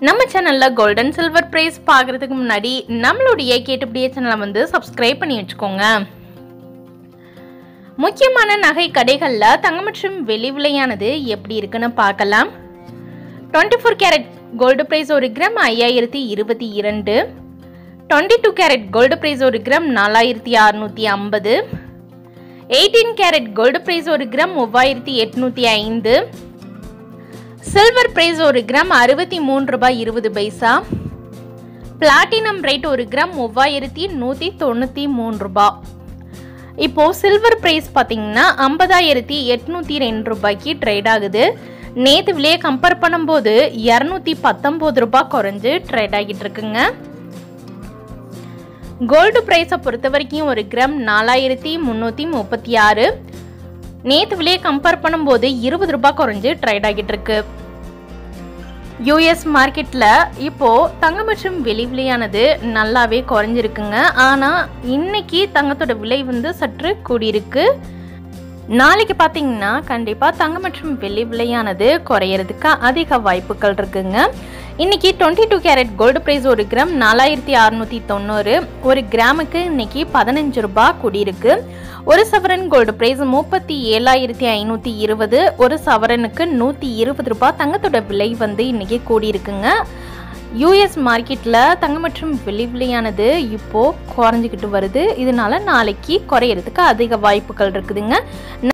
நம்ம சேனல்ல golden silver price பார்க்கறதுக்கு முன்னாடி நம்மளுடைய கேட்டுப்படியே சேனலை வந்து சப்ஸ்கிரைப் பண்ணி வச்சுக்கோங்க முக்கியமான நகை கடைகள்ல தங்கம் மற்றும் வெள்ளி விலையானது எப்படி இருக்குன்னு பார்க்கலாம் twenty four carat gold price ஒரு கிராம் ஐயாயிரத்தி இருபத்தி இரண்டு twenty two carat gold price ஒரு கிராம் நாலாயிரத்தி அறுநூற்றி ஐம்பது எயிட்டீன் கேரட் கோல்டு பிரைஸ் ஒரு கிராம் மூவாயிரத்தி எட்நூற்றி ஐந்து சில்வர் பிரைஸ் ஒரு கிராம் அறுபத்தி மூன்று ரூபாய் இருபது பைசா பிளாட்டினம் ரேட் ஒரு கிராம் மூவாயிரத்தி நூற்றி தொண்ணூற்றி மூணு ரூபாய் இப்போ சில்வர் பிரைஸ் பார்த்தீங்கன்னா ஐம்பதாயிரத்தி எட்நூற்றி ரெண்டு ரூபாய்க்கு ட்ரேட் ஆகுது நேற்று விலையை கம்பேர் பண்ணும்போது இரநூத்தி பத்தொம்போது ரூபாய் குறைஞ்சு ட்ரேட் ஆகிட்டு இருக்குங்க கோல்டு ப்ரைஸை பொறுத்த வரைக்கும் ஒரு கிராம் நாலாயிரத்தி முந்நூற்றி முப்பத்தி ஆறு நேற்று விலையை கம்பேர் பண்ணும்போது இருபது ரூபாய் குறைஞ்சு ட்ரேட் ஆகிட்டு இருக்கு யூஎஸ் மார்க்கெட்டில் இப்போது தங்கம் மற்றும் வெளி விலையானது நல்லாவே குறைஞ்சிருக்குங்க ஆனால் இன்னைக்கு தங்கத்தோட விலை வந்து சற்று கூடியிருக்கு நாளைக்கு பார்த்தீங்கன்னா கண்டிப்பாக தங்கம் மற்றும் வெள்ளி விலையானது குறையறதுக்கு அதிக வாய்ப்புகள் இருக்குங்க இன்னைக்கு twenty two carat gold price ஒரு கிராம் நாலாயிரத்தி அறுநூற்றி தொண்ணூறு ஒரு கிராமுக்கு இன்னைக்கு பதினஞ்சு ரூபாய் கூடியிருக்கு ஒரு சவரன் கோல்டு ப்ரைஸ் முப்பத்தி ஏழாயிரத்தி ஐநூற்றி இருபது ஒரு சவரனுக்கு நூற்றி இருபது ரூபாய் தங்கத்தோட விலை வந்து இன்னைக்கு கூடியிருக்குங்க யூஎஸ் மார்க்கெட்டில் தங்கம் மற்றும் வெள்ளி விலையானது இப்போது குறைஞ்சிக்கிட்டு வருது இதனால நாளைக்கு குறையிறதுக்கு அதிக வாய்ப்புகள் இருக்குதுங்க